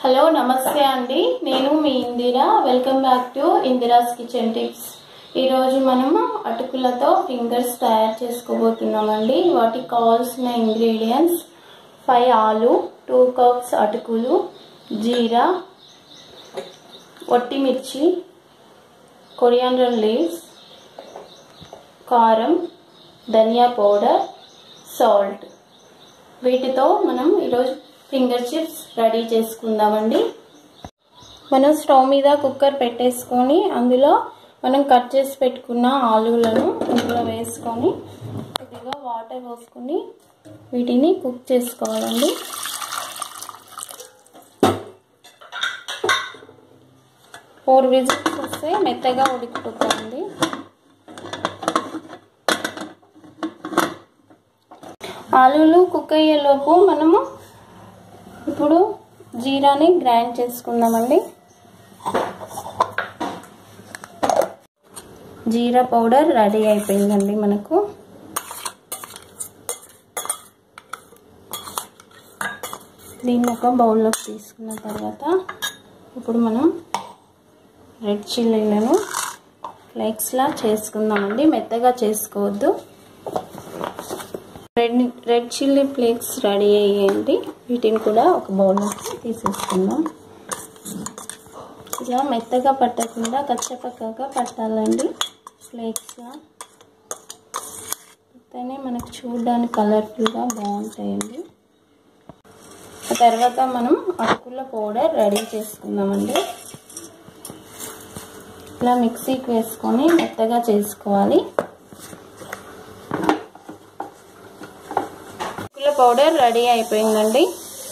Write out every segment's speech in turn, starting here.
hello నమస్తే అండి నేను మీ Indira welcome back to Indira's kitchen tips ఈరోజు మనము అటుకులతో ఫింగర్స్ తయారు చేసుకోబోతున్నామండి వాటికి కావాల్సిన ఇంగ్రీడియంట్స్ ఫైవ్ ఆలు టూ కప్స్ అటుకులు జీరా ఒట్టిమిర్చి కొరియాండర్ లీవ్స్ కారం ధనియా పౌడర్ సాల్ట్ వీటితో మనం ఈరోజు ఫింగర్ చిప్స్ రెడీ చేసుకుందామండి మనం స్టవ్ మీద కుక్కర్ పెట్టేసుకొని అందులో మనం కట్ చేసి పెట్టుకున్న ఆలులను ఇందులో వేసుకొని కొద్దిగా వాటర్ పోసుకొని వీటిని కుక్ చేసుకోవాలండి ఫోర్ విజిల్స్ వస్తే మెత్తగా ఉడికిపోతుంది ఆలులు కుక్ అయ్యేలోపు మనము ఇప్పుడు జీరాని గ్రైండ్ చేసుకుందామండి జీరా పౌడర్ రెడీ అయిపోయిందండి మనకు దీన్ని ఒక బౌల్లోకి తీసుకున్న తర్వాత ఇప్పుడు మనం రెడ్ చిల్లీలను ఫ్లేక్స్లా చేసుకుందామండి మెత్తగా చేసుకోవద్దు red red chilli flakes ready అయ్యేయండి వీటిని కూడా ఒక బౌల్లోకి తీసేసుకుందాం ఇలా మెత్తగా పట్టకుండా కచ్చపక్కగా పట్టాలండి ఫ్లేక్స్గా పడితేనే మనకు చూడడానికి కలర్ఫుల్గా బాగుంటాయండి ఆ తర్వాత మనం అటుకుల పౌడర్ రెడీ చేసుకుందామండి ఇలా మిక్సీకి వేసుకొని మెత్తగా చేసుకోవాలి పౌడర్ రెడీ అయిపోయిందండి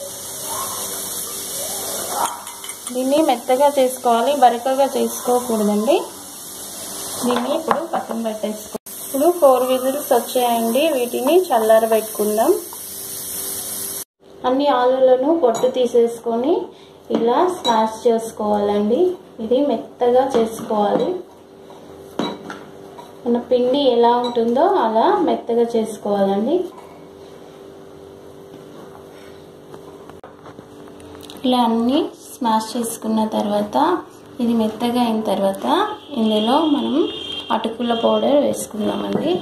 దీన్ని మెత్తగా చేసుకోవాలి బరకగా చేసుకోకూడదండి దీన్ని ఇప్పుడు పక్కన పెట్టేసుకో ఇప్పుడు ఫోర్ విజిల్స్ వచ్చాయండి వీటిని చల్లారబెట్టుకుందాం అన్ని ఆలులను పొట్టు తీసేసుకొని ఇలా స్మాష్ చేసుకోవాలండి ఇది మెత్తగా చేసుకోవాలి మన పిండి ఎలా ఉంటుందో అలా మెత్తగా చేసుకోవాలండి ఇలా అన్నీ స్మాష్ చేసుకున్న తర్వాత ఇది మెత్తగా అయిన తర్వాత ఇందులో మనం అటుకుల పౌడర్ వేసుకుందామండి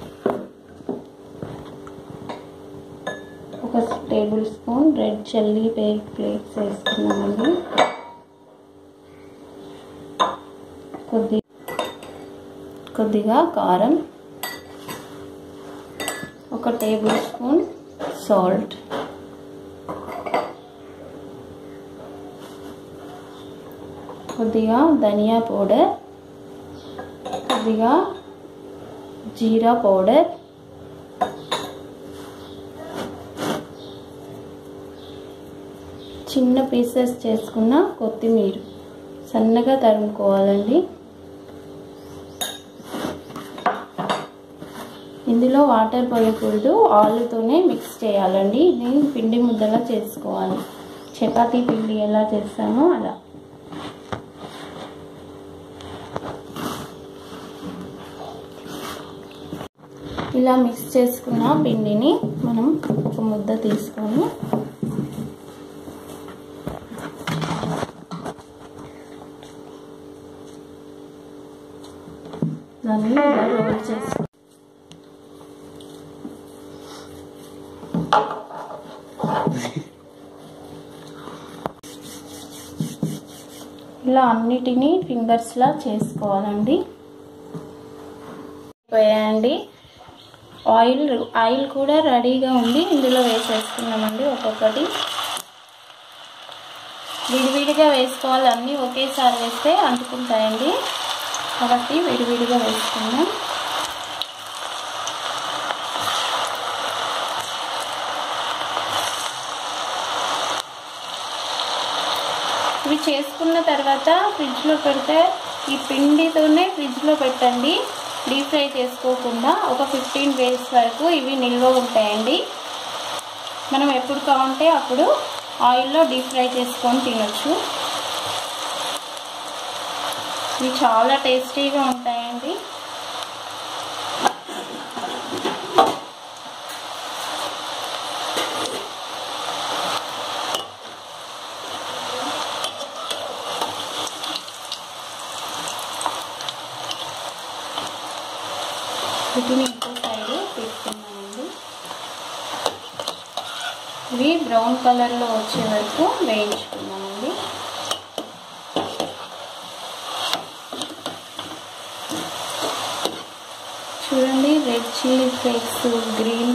ఒక tablespoon red chilli flakes వేసుకున్నామండి కొద్ది కొద్దిగా కారం ఒక టేబుల్ స్పూన్ సాల్ట్ కొద్దిగా ధనియా పౌడర్ కొద్దిగా జీరా పౌడర్ చిన్న పీసెస్ చేసుకున్న కొత్తిమీర సన్నగా తరుముకోవాలండి ఇందులో వాటర్ పోయకూడదు ఆలుతోనే మిక్స్ చేయాలండి దీన్ని పిండి ముద్దలా చేసుకోవాలి చపాతీ పిండి ఎలా చేస్తామో అలా ఇలా మిక్స్ చేసుకున్న పిండిని మనం ఒక ముద్ద తీసుకొని దాన్ని ఇలా రోల్ చేసుకో ఇలా అన్నిటినీ ఫింగర్స్లా చేసుకోవాలండి పోయాయండి ఆయిల్ ఆయిల్ కూడా రెడీగా ఉంది ఇందులో వేసేసుకున్నామండి ఒక్కొక్కటి విడివిడిగా వేసుకోవాలి అన్నీ ఒకేసారి వేస్తే అంటుకుంటాయండి కాబట్టి విడివిడిగా వేసుకుందాం ఇవి చేసుకున్న తర్వాత ఫ్రిడ్జ్లో పెడితే ఈ పిండితోనే ఫ్రిడ్జ్లో పెట్టండి డీప్ ఫ్రై చేసుకోకుండా ఒక ఫిఫ్టీన్ డేస్ వరకు ఇవి నిల్వ ఉంటాయండి మనం ఎప్పుడు కావాలంటే అప్పుడు ఆయిల్లో డీప్ ఫ్రై చేసుకొని తినొచ్చు ఇవి చాలా టేస్టీగా ఉంటాయండి వీటిని ఇంకో సైడ్ తీసుకున్నామండి ఇవి బ్రౌన్ కలర్లో వచ్చే వరకు వేయించుకున్నామండి చూడండి రెడ్ చిల్లీ ఫ్లేక్స్ గ్రీన్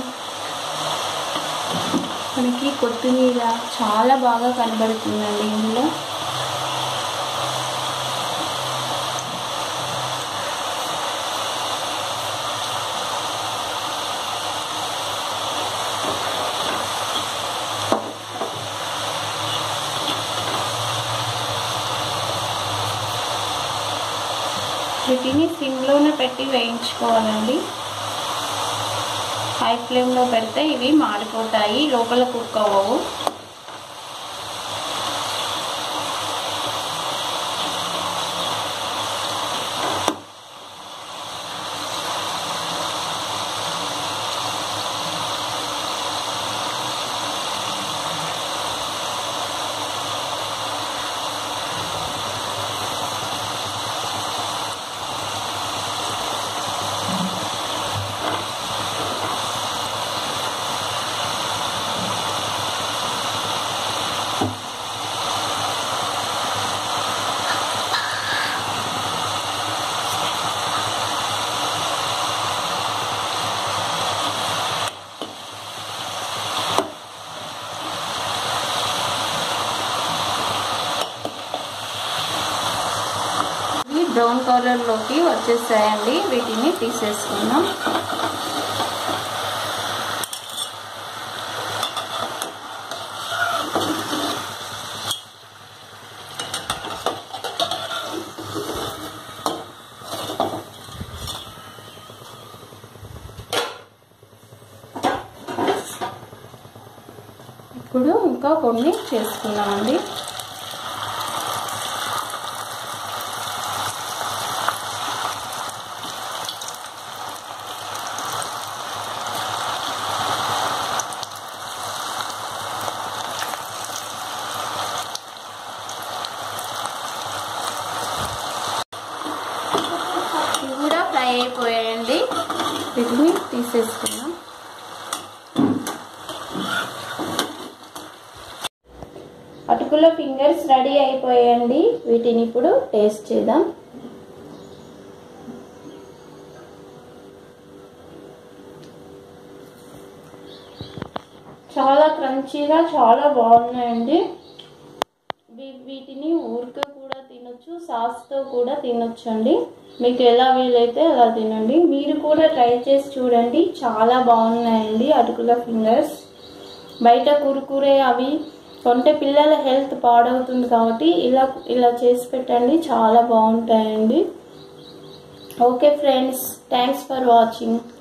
మనకి కొత్తిమీర చాలా బాగా కనబడుతుందండి ఇందులో వీటిని సిమ్లోనే పెట్టి వేయించుకోవాలండి హై ఫ్లేమ్లో పెడితే ఇవి మాడిపోతాయి లోపల కుక్ అవ్వవు ఇవి బ్రౌన్ కలర్లోకి వచ్చేసాయండి వీటిని తీసేసుకుందాం ఇప్పుడు ఇంకా కొన్ని చేసుకున్నామండి ఇవి కూడా ఫ్రై అయిపోయాయండి వీటిని తీసేసుకుందాం అటుకుల ఫింగర్స్ రెడీ అయిపోయాయండి వీటిని ఇప్పుడు టేస్ట్ చేద్దాం చాలా క్రంచీగా చాలా బాగున్నాయండి వీ- వీటిని ఊరికే కూడా తినొచ్చు సాస్తో కూడా తినొచ్చు అండి మీకు ఎలా వీలైతే అలా తినండి మీరు కూడా ట్రై చేసి చూడండి చాలా బాగున్నాయండి అటుకుల ఫింగర్స్ బయట కురుకురే అవి కొంటే పిల్లల హెల్త్ పాడవుతుంది కాబట్టి ఇలా ఇలా చేసి పెట్టండి చాలా బాగుంటాయండి okay friends thanks for watching